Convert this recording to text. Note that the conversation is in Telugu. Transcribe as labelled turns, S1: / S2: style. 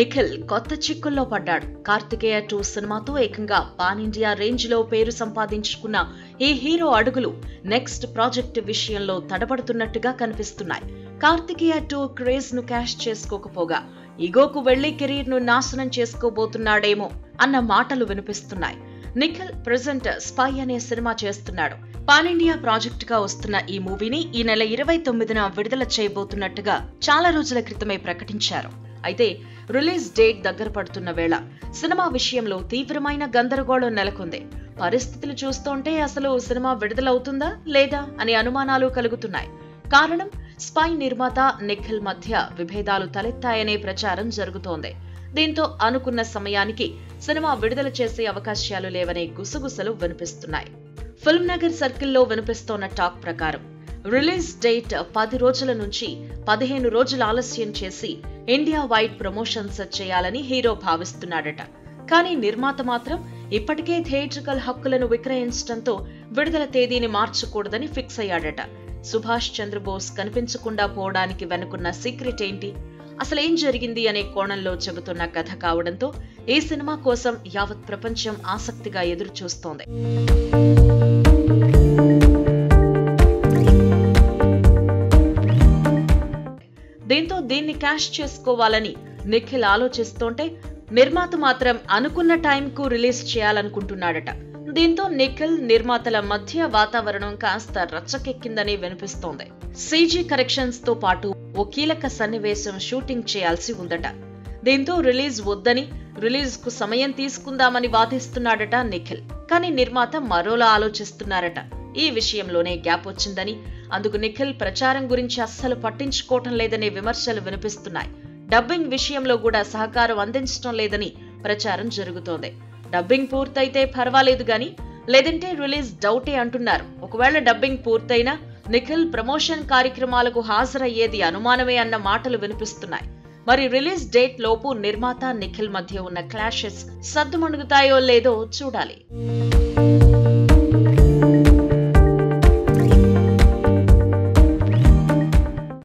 S1: నిఖిల్ కొత్త చిక్కుల్లో పడ్డాడు కార్తికేయ టూ సినిమాతో ఏకంగా పాన్ ఇండియా రేంజ్ లో పేరు సంపాదించుకున్న ఈ హీరో అడుగులు నెక్స్ట్ ప్రాజెక్ట్ విషయంలో తడబడుతున్నట్టుగా కనిపిస్తున్నాయి కార్తికేయ టూ క్రేజ్ ను క్యాష్ చేసుకోకపోగా ఇగోకు వెళ్లి కెరీర్ ను నాశనం చేసుకోబోతున్నాడేమో అన్న మాటలు వినిపిస్తున్నాయి నిఖిల్ ప్రెజెంట్ స్పై అనే సినిమా చేస్తున్నాడు పాన్ ఇండియా ప్రాజెక్ట్ గా వస్తున్న ఈ మూవీని ఈ నెల ఇరవై తొమ్మిదిన విడుదల చేయబోతున్నట్టుగా చాలా రోజుల క్రితమే ప్రకటించారు అయితే రిలీజ్ డేట్ దగ్గర పడుతున్న వేళ సినిమా విషయంలో తీవ్రమైన గందరగోళం నెలకొంది పరిస్థితులు చూస్తుంటే అసలు సినిమా విడుదలవుతుందా లేదా అనే అనుమానాలు కలుగుతున్నాయి కారణం స్పై నిర్మాత నిఖిల్ మధ్య విభేదాలు తలెత్తాయనే ప్రచారం జరుగుతోంది దీంతో అనుకున్న సమయానికి సినిమా విడుదల చేసే అవకాశాలు లేవనే గుసగుసలు వినిపిస్తున్నాయి ఫిల్మ్ నగర్ సర్కిల్లో వినిపిస్తోన్న టాక్ ప్రకారం రిలీజ్ డేట్ పది రోజుల నుంచి పదిహేను రోజులు ఆలస్యం చేసి ఇండియా వైడ్ ప్రమోషన్స్ చేయాలని హీరో భావిస్తున్నాడట కానీ నిర్మాత మాత్రం ఇప్పటికే థియేట్రికల్ హక్కులను విక్రయించడంతో విడుదల తేదీని మార్చకూడదని ఫిక్స్ అయ్యాడట సుభాష్ చంద్రబోస్ కనిపించకుండా పోవడానికి వెనుకున్న సీక్రెట్ ఏంటి అసలేం జరిగింది అనే కోణంలో చెబుతున్న కథ కావడంతో ఈ సినిమా కోసం యావత్ ప్రపంచం ఆసక్తిగా ఎదురు చూస్తోంది దీంతో దీన్ని క్యాష్ చేసుకోవాలని నిఖిల్ ఆలోచిస్తుంటే నిర్మాత మాత్రం అనుకున్న టైంకు రిలీజ్ చేయాలనుకుంటున్నాడట దీంతో నిఖిల్ నిర్మాతల మధ్య వాతావరణం కాస్త రచ్చకెక్కిందని వినిపిస్తోంది సీజీ కరెక్షన్స్ తో పాటు ఓ కీలక సన్నివేశం షూటింగ్ చేయాల్సి ఉందట దీంతో రిలీజ్ వద్దని రిలీజ్ కు సమయం తీసుకుందామని వాదిస్తున్నాడట నిఖిల్ కానీ నిర్మాత మరోలా ఆలోచిస్తున్నారట ఈ విషయంలోనే గ్యాప్ వచ్చిందని అందుకు నిఖిల్ ప్రచారం గురించి అస్సలు పట్టించుకోవటం లేదనే విమర్శలు వినిపిస్తున్నాయి డబ్బింగ్ విషయంలో కూడా సహకారం అందించడం లేదని ప్రచారం జరుగుతోంది డబ్బింగ్ పూర్తయితే పర్వాలేదు గాని లేదంటే రిలీజ్ డౌటే అంటున్నారు ఒకవేళ డబ్బింగ్ పూర్తయినా నిఖిల్ ప్రమోషన్ కార్యక్రమాలకు హాజరయ్యేది అనుమానమే అన్న మాటలు వినిపిస్తున్నాయి మరి రిలీజ్ డేట్ లోపు నిర్మాత నిఖిల్ మధ్య ఉన్న క్లాషెస్ సద్దుమణుగుతాయో లేదో చూడాలి